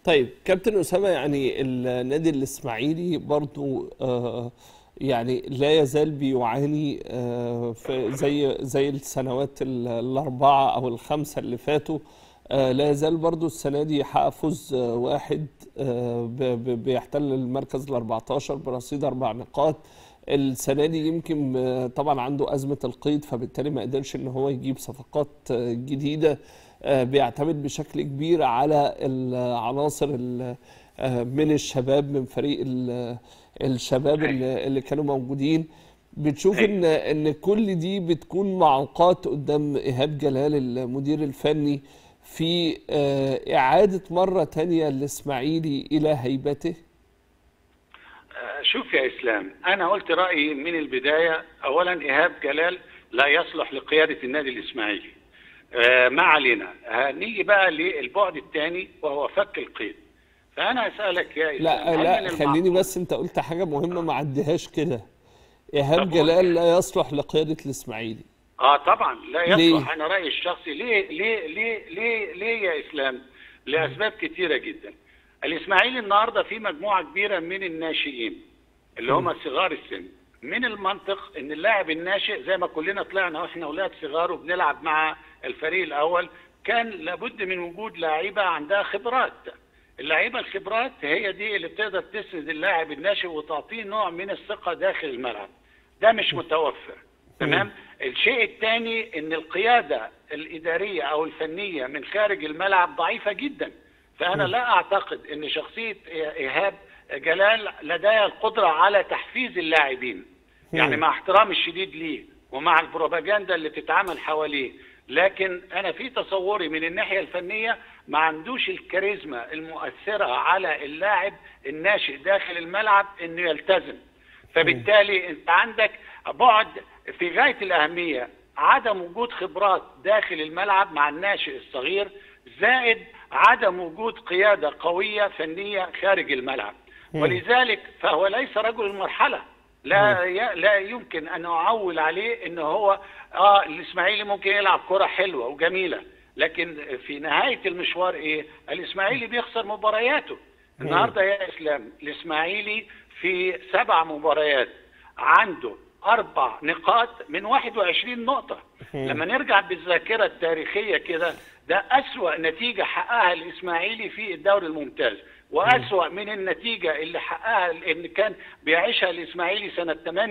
طيب كابتن أسامة يعني النادي الإسماعيلي برضو آه يعني لا يزال بيعاني آه في زي زي السنوات ال- الأربعة أو الخمسة اللي فاتوا آه لا يزال برضو السنة دي يحقق فوز آه واحد آه ب- ب- بيحتل المركز ال 14 برصيد أربع نقاط السنة دي يمكن آه، طبعا عنده أزمة القيد فبالتالي ما قدرش إن هو يجيب صفقات آه، جديدة آه، بيعتمد بشكل كبير على العناصر ال- آه، من الشباب من فريق ال- الشباب اللي اللي كانوا موجودين بتشوف ان ان كل دي بتكون معوقات قدام ايهاب جلال المدير الفني في آه، اعادة مرة تانية الاسماعيلي الى هيبته آه، شوف يا اسلام انا قلت رايي من البدايه اولا ايهاب جلال لا يصلح لقياده النادي الاسماعيلي آه، ما علينا هنيجي بقى للبعد الثاني وهو فك القيد فانا اسالك يا اسلام لا هل لا من خليني المعقول- بس انت قلت حاجة مهمة ما عديهاش كده ايهاب طب قول. جلال لا يصلح لقيادة الاسماعيلي اه طبعا لا يصلح ليه؟ انا رايي الشخصي ليه ليه ليه ليه ليه يا اسلام لاسباب كتيره جدا الاسماعيلي النهارده في مجموعه كبيره من الناشئين اللي هم صغار السن من المنطق ان اللاعب الناشئ زي ما كلنا طلعنا واحنا اولاد صغار وبنلعب مع الفريق الاول كان لابد من وجود لعيبه عندها خبرات اللعيبه الخبرات هي دي اللي بتقدر تسند اللاعب الناشئ وتعطيه نوع من الثقه داخل الملعب ده مش متوفر تمام الشيء الثاني ان القياده الاداريه او الفنيه من خارج الملعب ضعيفه جدا فانا لا اعتقد ان شخصيه ايهاب جلال لديها القدره على تحفيز اللاعبين يعني مع احترامي الشديد ليه ومع البروباجندا اللي بتتعمل حواليه لكن انا في تصوري من الناحيه الفنيه ما عندوش الكاريزما المؤثره على اللاعب الناشئ داخل الملعب انه يلتزم فبالتالي انت عندك بعد في غايه الاهميه عدم وجود خبرات داخل الملعب مع الناشئ الصغير زائد عدم وجود قياده قويه فنيه خارج الملعب ولذلك فهو ليس رجل المرحله لا ي- لا يمكن ان اعول عليه ان هو اه الاسماعيلي ممكن يلعب كره حلوه وجميله لكن في نهايه المشوار ايه الاسماعيلي بيخسر مبارياته النهارده يا اسلام الاسماعيلي في سبع مباريات عنده اربع نقاط من 21 نقطه لما نرجع بالذاكره التاريخيه كده ده اسوا نتيجه حققها الاسماعيلي في الدوري الممتاز واسوا من النتيجه اللي حققها ان كان بيعيشها الاسماعيلي سنه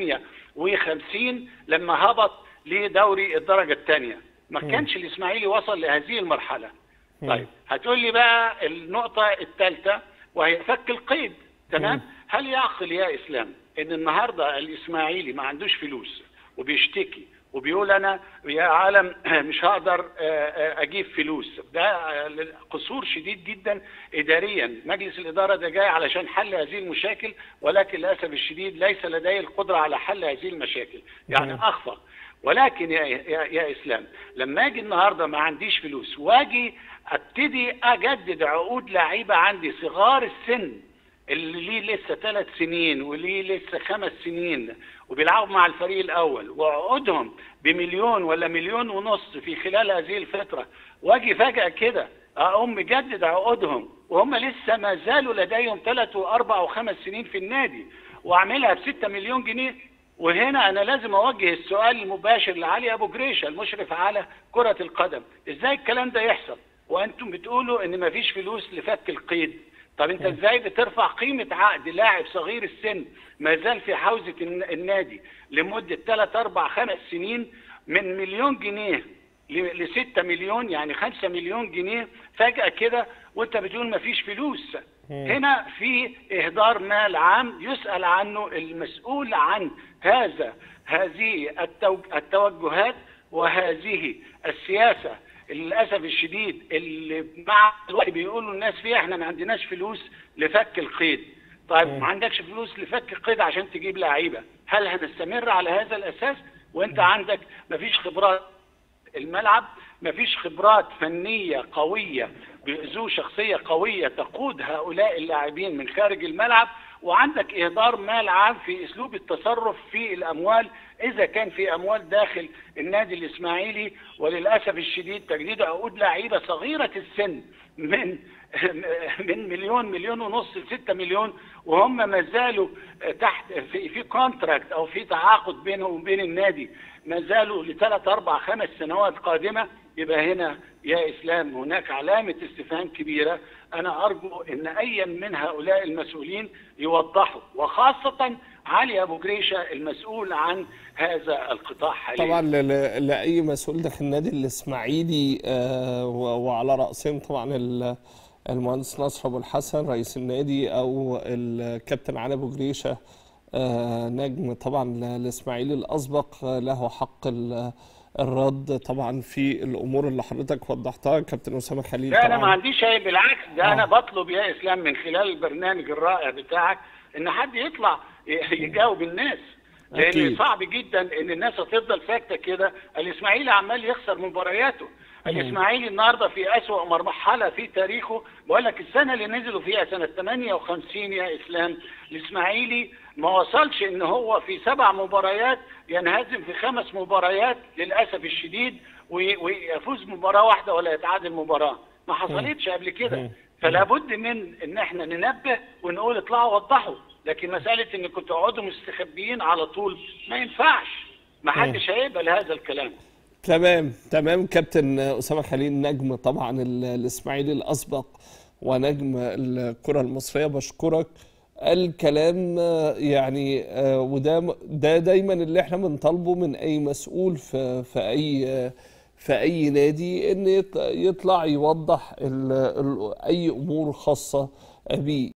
58 لما هبط لدوري الدرجه الثانيه ما كانش الاسماعيلي وصل لهذه المرحله طيب هتقول لي بقى النقطه الثالثه وهي فك القيد تمام هل يعقل يا اسلام ان النهارده الاسماعيلي ما عندوش فلوس وبيشتكي وبيقول انا يا عالم مش هقدر آه، آه، اجيب فلوس ده آه، قصور شديد جدا اداريا مجلس الاداره ده جاي علشان حل هذه المشاكل ولكن للاسف الشديد ليس لديه القدره على حل هذه المشاكل يعني اخفق ولكن يا, يا, يا اسلام لما اجي النهارده ما عنديش فلوس واجي ابتدي اجدد عقود لعيبه عندي صغار السن اللي ليه لسه ثلاث سنين وليه لسه خمس سنين وبيلعبوا مع الفريق الاول وعقودهم بمليون ولا مليون ونص في خلال هذه الفتره واجي فجاه كده اقوم مجدد عقودهم وهم لسه ما زالوا لديهم ثلاث واربع وخمس سنين في النادي واعملها ب 6 مليون جنيه وهنا انا لازم اوجه السؤال المباشر لعلي ابو جريشه المشرف على كره القدم ازاي الكلام ده يحصل وانتم بتقولوا ان مفيش فلوس لفك القيد طب انت ازاي بترفع قيمه عقد لاعب صغير السن ما زال في حوزه الن- النادي لمده 3 4 5 سنين من مليون جنيه ل 6 مليون يعني 5 مليون جنيه فجاه كده وانت بتقول مفيش فلوس هنا في اهدار مال عام يسال عنه المسؤول عن هذا هذه التوج- التوجهات وهذه السياسه للاسف الشديد اللي مع الوقت بيقولوا الناس فيها احنا ما عندناش فلوس لفك القيد طيب ما عندكش فلوس لفك القيد عشان تجيب لعيبه هل هنستمر على هذا الاساس وانت عندك مفيش خبرات الملعب مفيش خبرات فنية قوية ذو شخصية قوية تقود هؤلاء اللاعبين من خارج الملعب وعندك إهدار مال عام في أسلوب التصرف في الأموال إذا كان في أموال داخل النادي الإسماعيلي وللأسف الشديد تجديد عقود لعيبة صغيرة السن من من مليون مليون ونص لستة مليون وهم ما زالوا تحت في في كونتراكت او في تعاقد بينهم وبين النادي ما زالوا لثلاث اربع خمس سنوات قادمه يبقى هنا يا اسلام هناك علامه استفهام كبيره انا ارجو ان ايا من هؤلاء المسؤولين يوضحوا وخاصه علي ابو جريشه المسؤول عن هذا القطاع حاليا طبعا ل- ل- لاي مسؤول داخل النادي الاسماعيلي آه، و- وعلى راسهم طبعا ال- المهندس نصر ابو الحسن رئيس النادي او الكابتن علي ابو جريشه آه، نجم طبعا ل- الاسماعيلي الاسبق آه، له حق ال- الرد طبعا في الامور اللي حضرتك وضحتها كابتن اسامه خليل لا انا ما طبعا عنديش اي بالعكس ده آه. انا بطلب يا اسلام من خلال البرنامج الرائع بتاعك ان حد يطلع ي- يجاوب الناس لان أكيد. صعب جدا ان الناس هتفضل ساكته كده الاسماعيلي عمال يخسر مبارياته الاسماعيلي النهارده في اسوأ مرحله في تاريخه بقول لك السنه اللي نزلوا فيها سنه 58 يا اسلام الاسماعيلي ما وصلش ان هو في سبع مباريات ينهزم في خمس مباريات للاسف الشديد وي- ويفوز مباراه واحده ولا يتعادل مباراه ما حصلتش قبل كده فلا بد من ان احنا ننبه ونقول اطلعوا وضحوا لكن مساله ان كنتوا تقعدوا مستخبيين على طول ما ينفعش ما حدش هيقبل هذا الكلام تمام تمام كابتن اسامه خليل نجم طبعا ال- الاسماعيلي الاسبق ونجم الكره المصريه بشكرك الكلام آه، يعني آه، وده ده دايما اللي احنا بنطالبه من اي مسؤول في في اي آه، في اي نادي ان يط- يطلع يوضح ال- ال- اي امور خاصه بيه